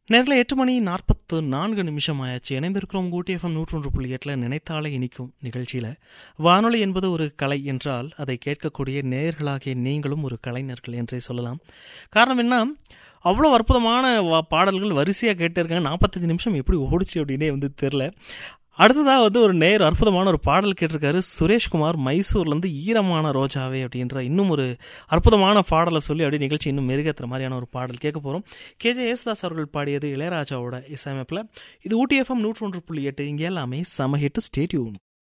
நேரில் எட்டு மணி நாற்பத்து நான்கு நிமிஷம் ஆயாச்சு இணைந்திருக்கிறோம் ஊட்டி எஃப்எம் நூற்றொன்று புள்ளி எட்டில் நினைத்தாலே இனிக்கும் நிகழ்ச்சியில் வானொலி என்பது ஒரு கலை என்றால் அதை கேட்கக்கூடிய நேயர்களாகிய நீங்களும் ஒரு கலைஞர்கள் என்றே சொல்லலாம் காரணம் என்ன அவ்வளோ அற்புதமான வா- பாடல்கள் வரிசையாக கேட்டே இருக்காங்க நாற்பத்தஞ்சு நிமிஷம் எப்படி ஓடிச்சு அப்படின்னே வந்து தெரில அடுத்ததாக வந்து ஒரு நேர் அற்புதமான ஒரு பாடல் கேட்டிருக்காரு சுரேஷ்குமார் மைசூர்லேருந்து ஈரமான ரோஜாவே அப்படின்ற இன்னும் ஒரு அற்புதமான பாடலை சொல்லி அப்படியே நிகழ்ச்சி இன்னும் மெருகேற்றுற மாதிரியான ஒரு பாடல் கேட்க போகிறோம் கேஜே யேசுதாஸ் அவர்கள் பாடியது இளையராஜாவோட இசையமைப்பில் இது ஊட்டி எஃப்எம் நூற்றொன்று புள்ளி எட்டு இங்கே எல்லாமே சமஹிட்டு ஸ்டேட்யூன்